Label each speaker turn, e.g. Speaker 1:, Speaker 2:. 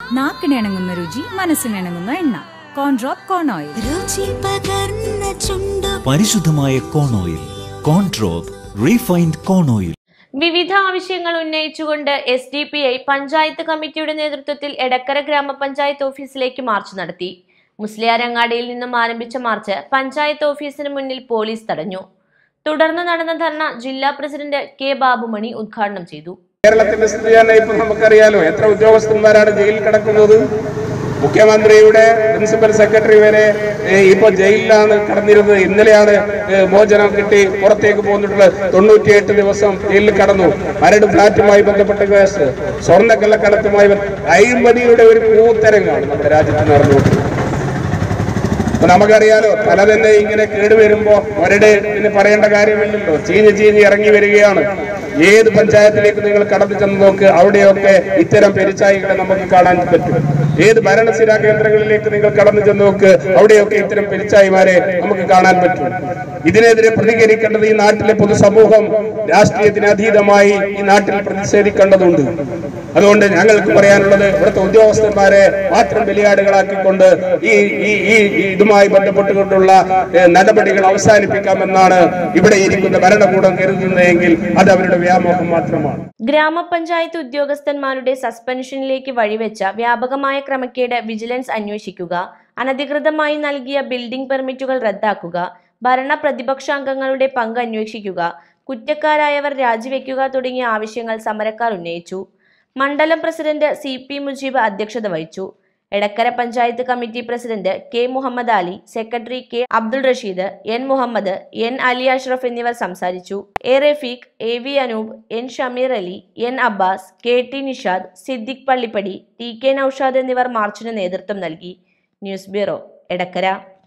Speaker 1: നാക്കിനിണങ്ങുന്ന രുചി മനസ്സിനിണങ്ങുന്ന എണ്ണ കോൺഡ്രോപ്പ് കോൺ ഓയിൽ
Speaker 2: രുചി പകർന്ന ചുണ്ടു
Speaker 3: പരിശുദ്ധമായ കോൺ ഓയിൽ കോൺട്രോപ്പ് റീഫൈൻഡ് കോൺ ഓയിൽ
Speaker 4: വിവിധ ആവശ്യങ്ങൾ ഉന്നയിച്ചുകൊണ്ട് S D P I panchayat കമ്മിറ്റിയുടെ നേതൃത്വത്തിൽ എടക്കര ഗ്രാമപഞ്ചായത്ത് ഓഫീസിലേക്ക് മാർച്ച് നടത്തി മുസ്ലിയാരങ്ങാടിയിൽ നിന്നും ആരംഭിച്ച മാർച്ച് പഞ്ചായത്ത് ഓഫീസിന് മുന്നിൽ പോലീസ് തടഞ്ഞു തുടർന്ന് നടന്ന ധർണ ജില്ലാ പ്രസിഡന്റ് കെ ബാബുമണി ഉദ്ഘാടനം ചെയ്തു
Speaker 5: കേരളത്തിന്റെ സ്ഥിതി തന്നെ ഇപ്പൊ നമുക്കറിയാലോ എത്ര ഉദ്യോഗസ്ഥന്മാരാണ് ജയിലിൽ കിടക്കുന്നത് മുഖ്യമന്ത്രിയുടെ പ്രിൻസിപ്പൽ സെക്രട്ടറി വരെ ഏഹ്, ഇപ്പൊ ജയിലിലാണ് കടന്നിരുന്നത് ഇന്നലെയാണ് ഏഹ്, മോചനം കിട്ടി പുറത്തേക്ക് പോന്നിട്ടുള്ളത് തൊണ്ണൂറ്റിയെട്ട് ദിവസം ജയിലിൽ കടന്നു മരട് ഫ്ളാറ്റുമായി ബന്ധപ്പെട്ട കേസ് സ്വർണ്ണ കള്ളക്കടത്തുമായി ബന്ധ- അഴിമതിയുടെ ഒരു കൂത്തരങ്ങാണ് നമ്മുടെ രാജ്യത്ത് നടന്നുകൊണ്ടിരിക്കുന്നത് അപ്പൊ നമുക്കറിയാലോ തല തന്നെ ഇങ്ങനെ കേടുവരുമ്പോ ഒരടെ പിന്നെ പറയേണ്ട കാര്യമില്ലല്ലോ ചീഞ്ഞ് ചീഞ്ഞ് ഇറങ്ങി വരികയാണ് ഏത് പഞ്ചായത്തിലേക്ക് നിങ്ങൾ കടന്നു ചെന്ന് നോക്ക് അവിടെയൊക്കെ ഇത്തരം പെരിച്ചായികളെ നമുക്ക് കാണാൻ പറ്റും ഏത് ഭരണസ്ഥിരാ കേന്ദ്രങ്ങളിലേക്ക് നിങ്ങൾ കടന്നു ചെന്ന് നോക്ക് അവിടെയൊക്കെ ഇത്തരം പെരിച്ചായിമാരെ നമുക്ക് കാണാൻ പറ്റും ഇതിനെതിരെ പ്രതികരിക്കേണ്ടത് ഈ നാട്ടിലെ പൊതുസമൂഹം രാഷ്ട്രീയത്തിന് അതീതമായി ഈ നാട്ടിൽ പ്രതിഷേധിക്കേണ്ടതുണ്ട് അതുകൊണ്ട് ഞങ്ങൾക്ക് പറയാനുള്ളത് ഇവിടുത്തെ ഉദ്യോഗസ്ഥന്മാരെ മാത്രം ബലിയാടുകളാക്കിക്കൊണ്ട് ഈ ഈ ഈ ഈ ഇതുമായി ബന്ധപ്പെട്ടുകൊണ്ടുള്ള ഏഹ്, നടപടികൾ അവസാനിപ്പിക്കാമെന്നാണ് ഇവിടെ ഇരിക്കുന്ന ഭരണകൂടം കരുതുന്നതെങ്കിൽ അത് അവരുടെ വ്യാമോഹം മാത്രമാണ്
Speaker 4: ഗ്രാമപഞ്ചായത്ത് ഉദ്യോഗസ്ഥന്മാരുടെ സസ്പെൻഷനിലേക്ക് വഴിവെച്ച വ്യാപകമായ ക്രമക്കേട് വിജിലൻസ് അന്വേഷിക്കുക അനധികൃതമായി നൽകിയ ബിൽഡിംഗ് പെർമിറ്റുകൾ റദ്ദാക്കുക ഭരണ പ്രതിപക്ഷാംഗങ്ങളുടെ പങ്ക് അന്വേഷിക്കുക കുറ്റക്കാരായവർ രാജിവെക്കുക തുടങ്ങിയ ആവശ്യങ്ങൾ സമരക്കാർ ഉന്നയിച്ചു മണ്ഡലം പ്രസിഡന്റ് സി പി മുജീബ് അധ്യക്ഷത വഹിച്ചു Edakkara panchayat committee president K Muhammad Ali secretary K Abdul Rasheed N Muhammad N Ali Ashraf എന്നിവർ സംസാരിച്ചു A Rafeeq A V Anoop N Shameer Ali N Abbas K T Nishad Siddique Pallippadi T K Noushad എന്നിവർ മാർച്ചിന് നേതൃത്വം നൽകി ന്യൂസ് ബ്യൂറോ എടക്കര